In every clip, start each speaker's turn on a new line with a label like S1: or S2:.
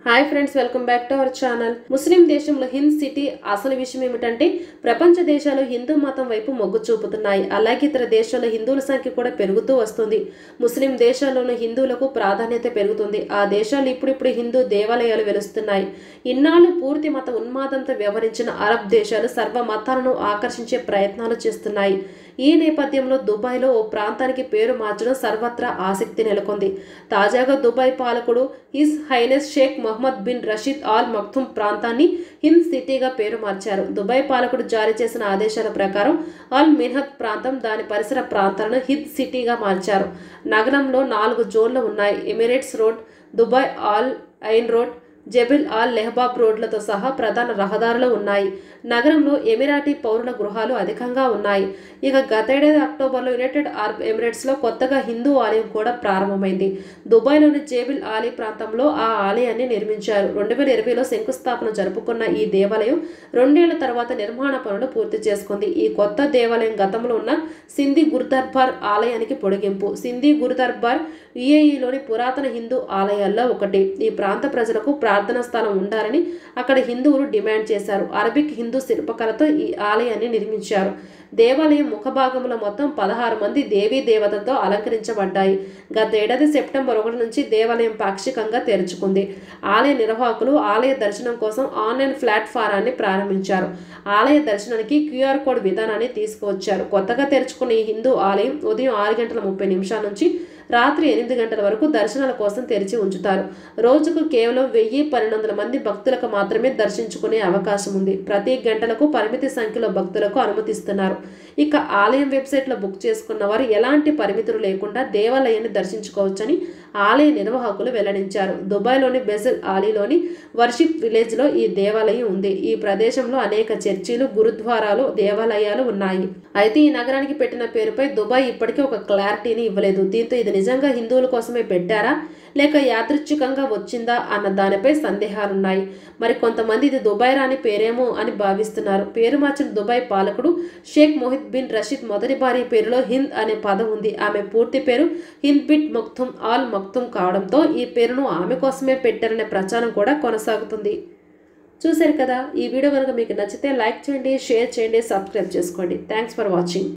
S1: hi friends welcome back to our channel ముస్లిం దేశంలో Hind city అసలు విషయం ఏమిటంటే ప్రపంచ దేశాలు హిందూ మతం వైపు మొగ్గు చూపుతున్నాయి అలాగే ఇతర దేశాల్లో హిందువుల సంఖ్య కూడా పెరుగుతూ వస్తుంది ముస్లిం దేశాల్లోనూ హిందువులకు ప్రాధాన్యత పెరుగుతుంది ఆ దేశాలు ఇప్పుడిప్పుడు హిందూ దేవాలయాలు వెలుస్తున్నాయి ఇన్నాళ్ళు పూర్తి మత ఉన్మాదంతో వ్యవహరించిన అరబ్ దేశాలు సర్వ మతాలను ఆకర్షించే ప్రయత్నాలు చేస్తున్నాయి ఈ నేపథ్యంలో దుబాయ్లో ఓ ప్రాంతానికి పేరు మార్చడం సర్వత్రా ఆసక్తి నెలకొంది తాజాగా దుబాయ్ పాలకుడు His Highness Sheikh Mohammed bin Rashid Al Maktoum ప్రాంతాన్ని హింద్ సిటీగా పేరు మార్చారు దుబాయ్ పాలకుడు జారీ చేసిన ఆదేశాల ప్రకారం ఆల్ మిన్హత్ ప్రాంతం దాని పరిసర ప్రాంతాలను హిద్ సిటీగా మార్చారు నగరంలో నాలుగు జోన్లు ఉన్నాయి Emirates Road Dubai Al Ain Road Jebel Ali Lehbab రోడ్లతో సహా ప్రధాన రహదారులు ఉన్నాయి నగరంలో ఎమిరాటీ పౌరుల గృహాలు అధికంగా ఉన్నాయి ఇక గతేడాది అక్టోబర్లో యునైటెడ్ అరబ్ ఎమిరేట్స్లో కొత్తగా హిందూ ఆలయం కూడా ప్రారంభమైంది దుబాయ్లోని జేబిల్ ఆలీ ప్రాంతంలో ఆ ఆలయాన్ని నిర్మించారు రెండు వేల ఇరవైలో శంకుస్థాపన జరుపుకున్న ఈ దేవాలయం రెండేళ్ల తర్వాత నిర్మాణ పనులు పూర్తి చేసుకుంది ఈ కొత్త దేవాలయం గతంలో ఉన్న సింధీ గురుదర్బార్ ఆలయానికి పొడిగింపు సింధీ గురుదర్బార్ యుఏఈలోని పురాతన హిందూ ఆలయాల్లో ఒకటి ఈ ప్రాంత ప్రజలకు ప్రార్థనా స్థలం ఉండాలని అక్కడ హిందువులు డిమాండ్ చేశారు అరబిక్ హిందూ శిల్పకళతో ఈ ఆలయాన్ని నిర్మించారు దేవాలయం ముఖభాగంలో మొత్తం పదహారు మంది దేవీ దేవతలతో అలంకరించబడ్డాయి గతేడాది సెప్టెంబర్ ఒకటి నుంచి దేవాలయం పాక్షికంగా తెరుచుకుంది ఆలయ నిర్వాహకులు ఆలయ దర్శనం కోసం ఆన్లైన్ ప్లాట్ఫారాన్ని ప్రారంభించారు ఆలయ దర్శనానికి క్యూఆర్ కోడ్ విధానాన్ని తీసుకువచ్చారు కొత్తగా తెరుచుకున్న ఈ హిందూ ఆలయం ఉదయం ఆరు గంటల ముప్పై నిమిషాల నుంచి రాత్రి ఎనిమిది గంటల వరకు దర్శనాల కోసం తెరిచి ఉంచుతారు రోజుకు కేవలం వెయ్యి పన్నెండు వందల మంది భక్తులకు మాత్రమే దర్శించుకునే అవకాశం ఉంది ప్రతి గంటలకు పరిమితి సంఖ్యలో భక్తులకు అనుమతిస్తున్నారు ఇక ఆలయం వెబ్సైట్లో బుక్ చేసుకున్న వారు ఎలాంటి పరిమితులు లేకుండా దేవాలయాన్ని దర్శించుకోవచ్చని ఆలయ నిర్వాహకులు వెల్లడించారు దుబాయ్లోని బెజల్ ఆలీలోని వర్షిప్ విలేజ్లో ఈ దేవాలయం ఉంది ఈ ప్రదేశంలో అనేక చర్చిలు గురుద్వారాలు దేవాలయాలు ఉన్నాయి అయితే ఈ నగరానికి పెట్టిన పేరుపై దుబాయ్ ఇప్పటికీ ఒక క్లారిటీని ఇవ్వలేదు దీంతో ఇది నిజంగా హిందువుల కోసమే పెట్టారా లేక యాదృచ్ఛికంగా వచ్చిందా అన్న దానిపై సందేహాలున్నాయి మరి కొంతమంది ఇది దుబాయ్ రాని పేరేమో అని భావిస్తున్నారు పేరు మార్చిన దుబాయ్ పాలకుడు షేక్ మొహిద్ బిన్ రషీద్ మొదటి భార్య పేరులో హింద్ అనే పదం ఉంది ఆమె పూర్తి పేరు Hind bint Maktoum Al Maktoum కావడంతో ఈ పేరును ఆమె కోసమే పెట్టారనే ప్రచారం కూడా కొనసాగుతుంది చూశారు కదా ఈ వీడియో కనుక మీకు నచ్చితే లైక్ చేయండి షేర్ చేయండి సబ్స్క్రైబ్ చేసుకోండి థ్యాంక్స్ ఫర్ వాచింగ్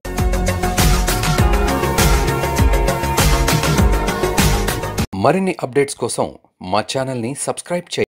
S2: మరిన్ని అప్డేట్స్ కోసం మా ఛానల్ని సబ్స్క్రైబ్ చేయండి